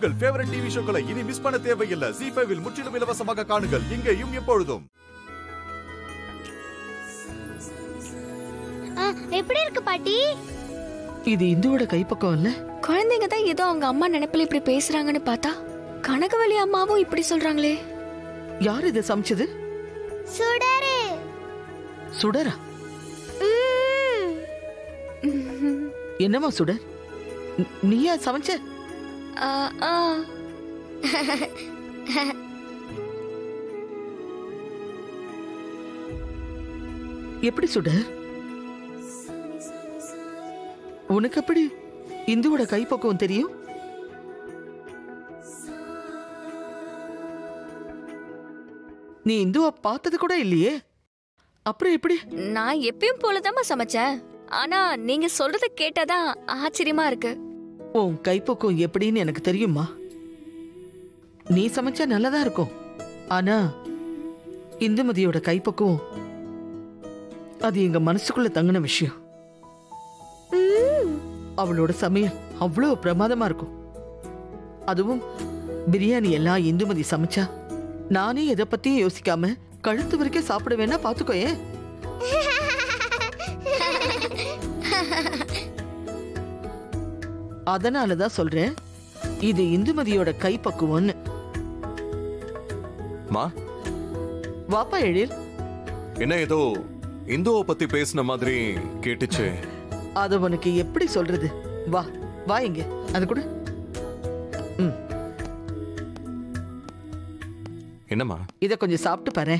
உங்கள் favourite TV ஷோக்களை இனி miss பண்ண தேவையில்லை ஜி ஃபைவில் முற்றிலும் இலவசமாக காணுங்கள் இங்கேயும் எப்பொழுதும் ஆ, எப்படி இருக்கு பாட்டி இது இந்துவோட கைப்பக்கம் இல்ல குழந்தைங்க தான் ஏதோ அவங்க அம்மா நினைப்பில் இப்படி பேசுறாங்கன்னு பார்த்தா கனகவலி அம்மாவும் இப்படி சொல்றாங்களே யார் இதை சமைச்சது சுடரு சுடரா ம். என்னம்மா சுடர் ந- நீயா சமைச்ச ஆ, ஆ. எப்படி சுடர் உனக்கு எப்படி இந்துவோட கைப்பக்குவம் தெரியும் நீ இந்துவை பார்த்தது கூட இல்லையே அப்புறம் எப்படி நான் எப்பயும் போலதாம்மா சமைச்சேன் ஆனா நீங்க சொல்றத கேட்டாதான் ஆச்சரியமா இருக்கு உன் கைப்பக்குவம் எப்படின்னு எனக்கு தெரியுமா நீ சமைச்சா நல்லதா இருக்கும் ஆனா இந்துமதியோட கைப்பக்குவம் அது எங்க மனசுக்குள்ள தங்கின விஷயம் அவளோட சமையல் அவ்வளவு பிரமாதமா இருக்கும் அதுவும் பிரியாணி எல்லாம் இந்துமதி சமைச்சா நானே எதை பத்தியும் யோசிக்காம கழுத்து வரைக்கும் சாப்பிட வேணா பாத்துக்கோயே அதனாலதான் சொல்றேன் இது இந்துமதியோட கைப்பக்குவம்னு மா வாப்பா எழில் என்ன ஏதோ இந்துவை பத்தி பேசின மாதிரி கேட்டுச்சு அத உனக்கு எப்படி சொல்றது வா வா இங்க அது கூட ம் என்னம்மா இத கொஞ்சம் சாப்பிட்டு பாரு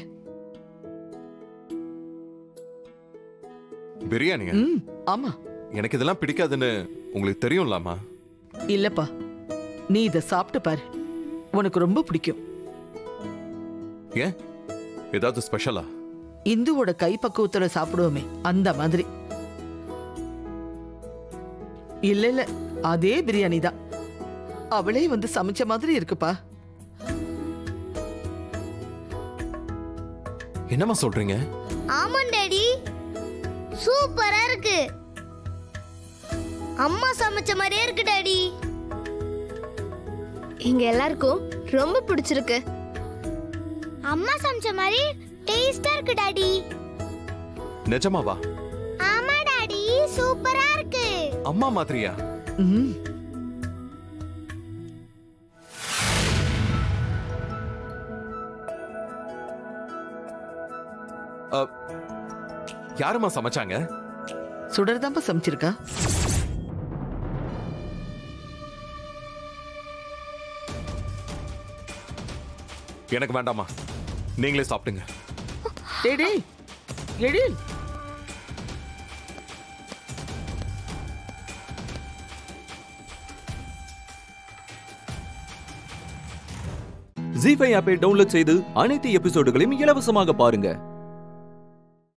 பிரியாணியா ம் ஆமா எனக்கு இதெல்லாம் பிடிக்காதுன்னு உங்களுக்கு தெரியும்லாமா இல்லப்பா நீ இத சாப்பிட்டு பாரு உனக்கு ரொம்ப பிடிக்கும் ஏன் ஏதாவது ஸ்பெஷலா இந்துவோட கைப்பக்குவத்துல சாப்பிடுவோமே அந்த மாதிரி இல்ல இல்ல அதே பிரியாணி தான் அவளே வந்து சமைச்ச மாதிரி இருக்குப்பா என்னம்மா சொல்றீங்க ஆமா டாடி சூப்பரா இருக்கு அம்மா சமைச்ச மாதிரியே இருக்கு டாடி இங்க எல்லாருக்கும் ரொம்ப பிடிச்சிருக்கு அம்மா சமைச்ச மாதிரி டேஸ்டா இருக்கு டாடி நிஜமாவா ஆமா டாடி சூப்பரா இருக்கு அம்மா மாதிரியா ம் அ, யாரும்மா சமைச்சாங்க சுடர்தான்ப்பா சமைச்சிருக்கா எனக்கு வேண்டாமா நீங்களே சாப்பிடுங்க டேய் டேய் எழில் ஜி ஃபைவ் ஆப்பை டவுன்லோட் செய்து அனைத்து எபிசோடுகளையும் இலவசமாக பாருங்க